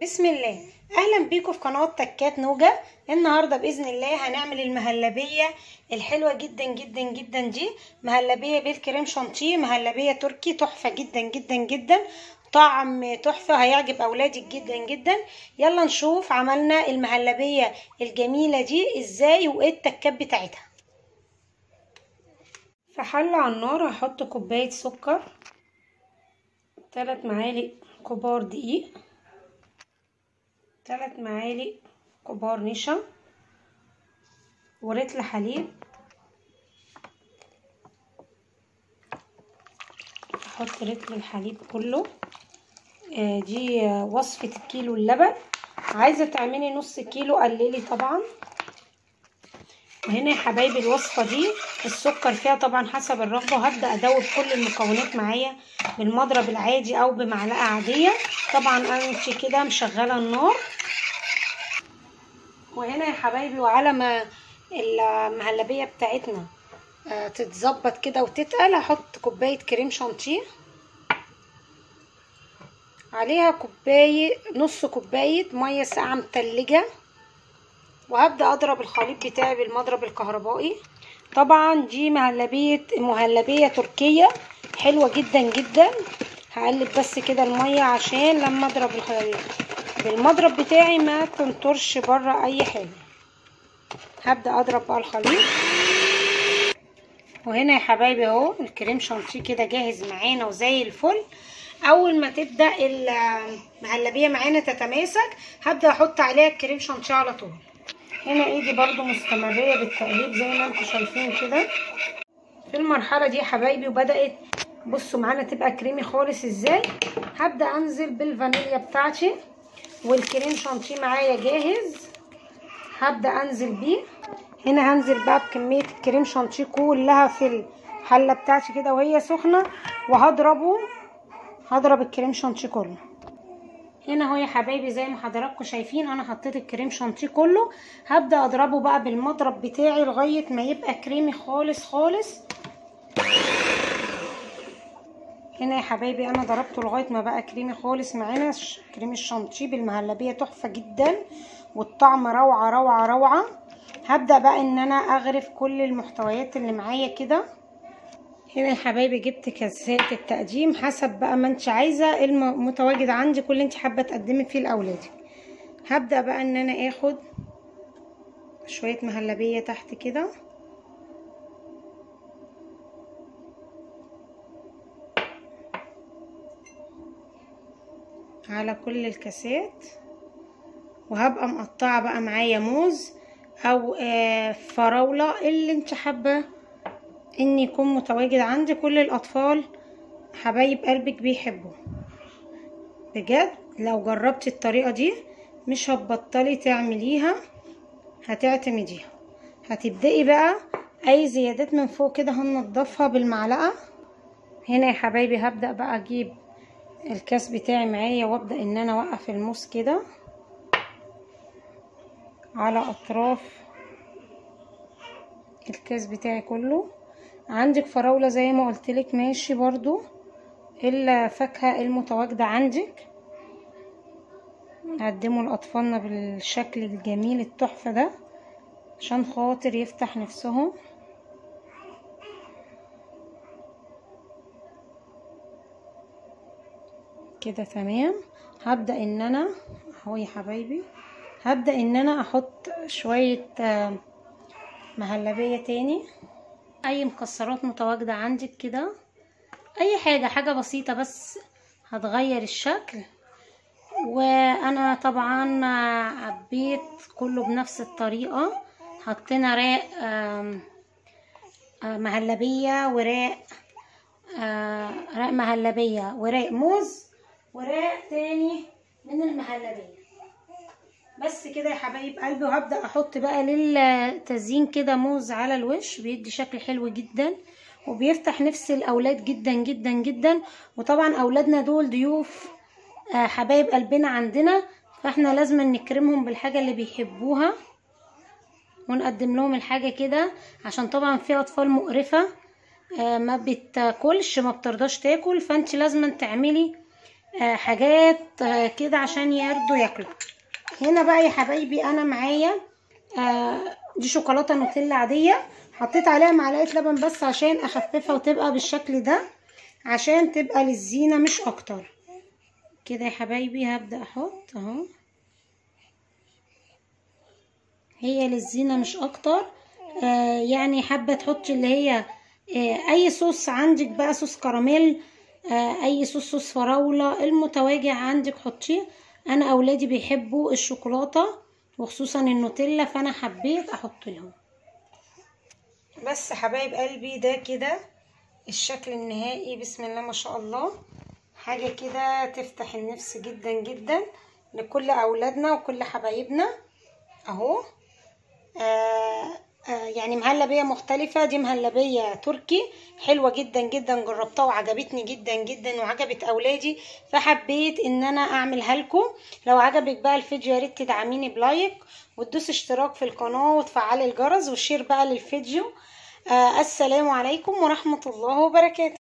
بسم الله اهلا بيكم في قناه تكات نوجا النهارده باذن الله هنعمل المهلبيه الحلوه جدا جدا جدا دي مهلبيه بالكريم شانتيه مهلبيه تركي تحفه جدا جدا جدا طعم تحفه هيعجب اولادك جدا جدا يلا نشوف عملنا المهلبيه الجميله دي ازاي وايه التكات بتاعتها في حله على النار هحط كوبايه سكر 3 معالق كبار دقيق ثلاث معالق كبار نشا ورتل حليب احط رتل الحليب كله آه دي وصفة الكيلو اللبن عايزة تعملي نص كيلو قللي طبعا وهنا يا حبايبي الوصفة دي السكر فيها طبعا حسب الرغبة وهبدأ ادوب كل المكونات معايا بالمضرب العادي او بمعلقة عادية طبعا انت كده مشغلة النار وهنا يا حبايبي وعلى ما المهلبية بتاعتنا تتظبط كده وتتقل هحط كوباية كريم شانتيه عليها كوباية نص كوباية مية ساقعة متلجة وهبدأ اضرب الخليط بتاعي بالمضرب الكهربائي طبعا دي مهلبية مهلبية تركية حلوة جدا جدا هقلب بس كده المية عشان لما اضرب الخليط بالمضرب بتاعي ما تنطرش بره اي حاجة هبدأ اضرب بقى الخليط وهنا يا حبايبي اهو الكريم شانتيه كده جاهز معانا وزي الفل اول ما تبدأ المهلبية معانا تتماسك هبدأ احط عليها الكريم شانتيه على طول هنا ايدي برضو مستمرية بالتقليب زي ما انتم شايفين كده في المرحلة دي يا حبايبي وبدأت بصوا معانا تبقى كريمي خالص ازاي هبدأ انزل بالفانيليا بتاعتي والكريم شانتيه معايا جاهز هبدأ انزل بيه هنا هنزل بقى بكمية الكريم شانتيه كلها في الحلة بتاعتي كده وهي سخنة وهضربه هضرب الكريم شانتيه كله هنا اهو يا حبايبي زي ما حضراتكم شايفين انا حطيت الكريم شانتيه كله هبدا اضربه بقى بالمضرب بتاعي لغايه ما يبقى كريمي خالص خالص هنا يا حبايبي انا ضربته لغايه ما بقى كريمي خالص معانا كريم الشانتيه بالمهلبيه تحفه جدا والطعم روعه روعه روعه هبدا بقى ان انا اغرف كل المحتويات اللي معايا كده هنا يا حبايبي جبت كاسات التقديم حسب بقى ما انت عايزه المتواجد عندك واللي انت حابه تقدمي فيه لاولادك هبدا بقى ان انا اخد شويه مهلبيه تحت كده على كل الكاسات وهبقى مقطعه بقى معايا موز او آه فراوله اللي انت حابه ان يكون متواجد عندي كل الاطفال حبايب قلبك بيحبوا بجد لو جربتي الطريقه دي مش هتبطلي تعمليها هتعتمديها هتبدأي بقى اي زيادات من فوق كده هنضفها بالمعلقه هنا يا حبايبي هبدأ بقى اجيب الكاس بتاعي معايا وابدأ ان انا اوقف الموس كده على اطراف الكاس بتاعي كله عندك فراولة زي ما قلتلك ماشي برضو الفاكهة المتواجدة عندك نقدمه لأطفالنا بالشكل الجميل التحفة ده عشان خاطر يفتح نفسهم كده تمام هبدأ ان انا اهو يا حبايبي هبدأ ان انا احط شوية مهلبية تاني اي مكسرات متواجدة عندك كده اي حاجة حاجة بسيطة بس هتغير الشكل وانا طبعا عبيت كله بنفس الطريقة حطينا راق مهلبية وراق راق مهلبية وراق موز وراق تاني من المهلبية بس كده يا حبايب قلبي وهبدأ احط بقى للتزيين كده موز على الوش بيدي شكل حلو جدا وبيفتح نفس الاولاد جدا جدا جدا وطبعا اولادنا دول ضيوف حبايب قلبنا عندنا فاحنا لازم نكرمهم بالحاجة اللي بيحبوها ونقدم لهم الحاجة كده عشان طبعا في اطفال مقرفة ما بتاكلش ما بترضاش تاكل فانت لازم تعملي آه حاجات آه كده عشان يرضوا ياكلوا هنا بقى يا حبايبي انا معايا آه دي شوكولاته نوتيلا عاديه حطيت عليها معلقه لبن بس عشان اخففها وتبقى بالشكل ده عشان تبقى للزينه مش اكتر كده يا حبايبي هبدا احط اهو هي للزينه مش اكتر آه يعني حابه تحطي اللي هي آه اي صوص عندك بقى صوص كراميل آه اي صوص صوص فراوله المتواجع عندك حطيه انا اولادي بيحبوا الشوكولاته وخصوصا النوتيلا فانا حبيت احط لهم بس حبايب قلبي ده كده الشكل النهائي بسم الله ما شاء الله حاجه كده تفتح النفس جدا جدا لكل اولادنا وكل حبايبنا اهو آه آه يعني مهلبية مختلفة دي مهلبية تركي حلوة جدا جدا جربتها وعجبتني جدا جدا وعجبت أولادي فحبيت إن أنا أعملها لكم لو عجبك بقى الفيديو يا ريت تدعميني بلايك وتدوس اشتراك في القناة وتفعلي الجرس وشير بقى للفيديو آه السلام عليكم ورحمة الله وبركاته